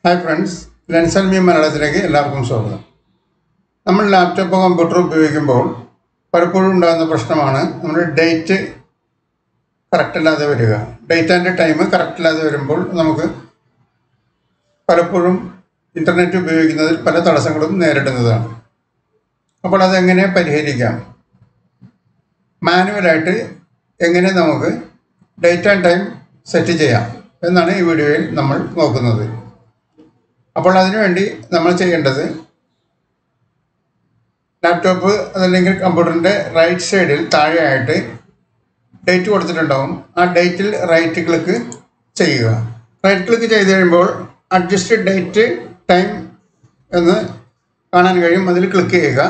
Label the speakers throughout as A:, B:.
A: hi friends ലെൻസൽ me മലയാളത്തിലേക്ക് എല്ലാവർക്കും സ്വാഗതം നമ്മൾ ലാപ്ടോപ്പ് കമ്പ്യൂട്ടർ ഉപയോഗിക്കുമ്പോൾ പലപ്പോഴും ഉണ്ടാകുന്ന പ്രശ്നമാണ് നമ്മുടെ ഡേറ്റ് കറക്റ്റ് അല്ലാതെ വരിക ഡേറ്റ് ആൻഡ് ടൈം കറക്റ്റ് അല്ലാതെ വരുമ്പോൾ നമുക്ക് പലപ്പോഴും ഇൻ്റർനെറ്റ് ഉപയോഗിക്കുന്നതിൽ പല തടസ്സങ്ങളും നേരിടുന്നതാണ് അപ്പോൾ അതെങ്ങനെ പരിഹരിക്കാം മാനുവലായിട്ട് എങ്ങനെ നമുക്ക് ഡേറ്റ് ആൻഡ് ടൈം സെറ്റ് ചെയ്യാം എന്നാണ് ഈ വീഡിയോയിൽ നമ്മൾ നോക്കുന്നത് അപ്പോൾ അതിനുവേണ്ടി നമ്മൾ ചെയ്യേണ്ടത് ലാപ്ടോപ്പ് അതല്ലെങ്കിൽ കമ്പ്യൂട്ടറിൻ്റെ റൈറ്റ് സൈഡിൽ താഴെയായിട്ട് ഡേറ്റ് കൊടുത്തിട്ടുണ്ടാവും ആ ഡേറ്റിൽ റൈറ്റ് ക്ലിക്ക് ചെയ്യുക റൈറ്റ് ക്ലിക്ക് ചെയ്ത് കഴിയുമ്പോൾ അഡ്ജസ്റ്റ് ഡേറ്റ് ടൈം എന്ന് കാണാൻ കഴിയും അതിൽ ക്ലിക്ക് ചെയ്യുക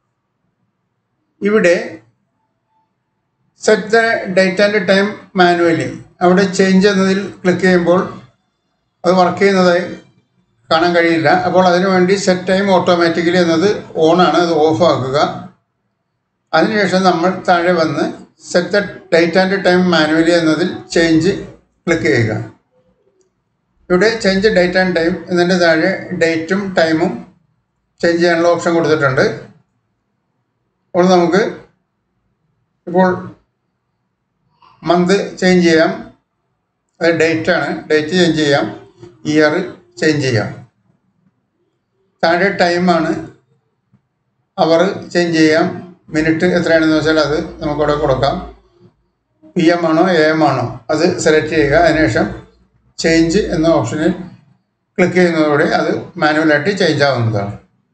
A: ഇവിടെ set the date and time manually അവിടെ ചേഞ്ച് എന്നതിൽ ക്ലിക്ക് ചെയ്യുമ്പോൾ അത് വർക്ക് ചെയ്യുന്നതായി കാണാൻ കഴിയില്ല അപ്പോൾ അതിനുവേണ്ടി സെറ്റ് ടൈം ഓട്ടോമാറ്റിക്കലി എന്നത് ഓണാണ് അത് ഓഫ് ആക്കുക അതിനുശേഷം നമ്മൾ താഴെ വന്ന് set the date and time manually എന്നതിൽ ചേഞ്ച് ക്ലിക്ക് ചെയ്യുക ഇവിടെ ചേഞ്ച് ഡേറ്റ് ആൻഡ് ടൈം എന്നതിൻ്റെ താഴെ ഡേറ്റും ടൈമും ചേഞ്ച് ചെയ്യാനുള്ള ഓപ്ഷൻ കൊടുത്തിട്ടുണ്ട് അപ്പോൾ നമുക്ക് ഇപ്പോൾ മന്ത് ചേഞ്ച് ചെയ്യാം അത് ഡേറ്റ് ആണ് ഡേറ്റ് ചേഞ്ച് ചെയ്യാം ഇയർ ചേഞ്ച് ചെയ്യാം താഴെ ടൈമാണ് അവർ ചേഞ്ച് ചെയ്യാം മിനിറ്റ് എത്രയാണെന്ന് വെച്ചാൽ അത് നമുക്കവിടെ കൊടുക്കാം പി എം ആണോ എ എം ആണോ അത് സെലക്ട് ചെയ്യുക അതിനുശേഷം ചേഞ്ച് എന്ന ഓപ്ഷനിൽ ക്ലിക്ക് ചെയ്യുന്നതോടെ അത് മാനുവലായിട്ട് ചേഞ്ച് ആവുന്നതാണ്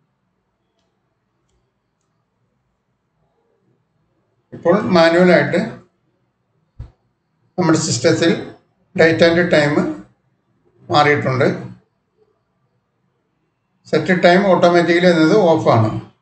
A: ഇപ്പോൾ മാനുവലായിട്ട് നമ്മുടെ സിസ്റ്റത്തിൽ ഡേറ്റ് ആൻഡ് ടൈം മാറിയിട്ടുണ്ട് സെറ്റ് ടൈം ഓട്ടോമാറ്റിക്കലി എന്നത് ഓഫാണ്